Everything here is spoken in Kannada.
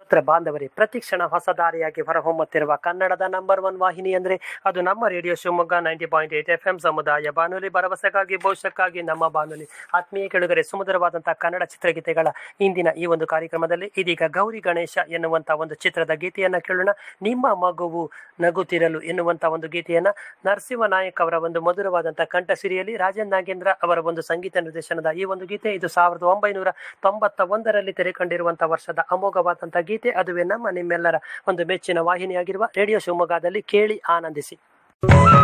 ಶ್ರೋತೃ ಬಾಂಧವರೇ ಪ್ರತಿಕ್ಷಣ ಹೊಸ ದಾರಿಯಾಗಿ ಹೊರಹೊಮ್ಮುತ್ತಿರುವ ಕನ್ನಡದ ನಂಬರ್ ಒನ್ ವಾಹಿನಿ ಅಂದ್ರೆ ಅದು ನಮ್ಮ radio Shivamogga ninety point eight F M ಸಮುದಾಯ ಬಾನುಲಿ ಭರವಸೆಗಾಗಿ ಭವಿಷ್ಯಕ್ಕಾಗಿ ನಮ್ಮ ಬಾನುಲಿ ಆತ್ಮೀಯ ಕೆಳಗರೆ ಸುಮಧುರವಾದಂತಹ ಕನ್ನಡ ಚಿತ್ರಗೀತೆಗಳ ಇಂದಿನ ಈ ಒಂದು ಕಾರ್ಯಕ್ರಮದಲ್ಲಿ ಇದೀಗ ಗೌರಿ ಗಣೇಶ ಎನ್ನುವಂತ ಒಂದು ಚಿತ್ರದ ಗೀತೆಯನ್ನ ಕೇಳೋಣ ನಿಮ್ಮ ಮಗುವು ನಗುತ್ತಿರಲು ಎನ್ನುವಂತ ಒಂದು ಗೀತೆಯನ್ನ ನರಸಿಂಹ ನಾಯಕ್ ಅವರ ಒಂದು ಮಧುರವಾದಂತಹ ಕಂಠಸಿರಿಯಲ್ಲಿ ರಾಜನ್ ನಾಗೇಂದ್ರ ಅವರ ಒಂದು ಸಂಗೀತ ನಿರ್ದೇಶನದ ಈ ಒಂದು ಗೀತೆ ಇದು ಸಾವಿರದ ಒಂಬೈನೂರ ತೊಂಬತ್ತ ಒಂದರಲ್ಲಿ ತೆರೆ ಕಂಡಿರುವಂತಹ ವರ್ಷದ ಅಮೋಘವಾದಂತಹ ಗೀತೆ ಅದುವೇ ನಮ್ಮ ನಿಮ್ಮೆಲ್ಲರ ಒಂದು ಮೆಚ್ಚಿನ ವಾಹಿನಿಯಾಗಿರುವ ರೇಡಿಯೋ ಶಿವಮೊಗ್ಗದಲ್ಲಿ ಕೇಳಿ ಆನಂದಿಸಿ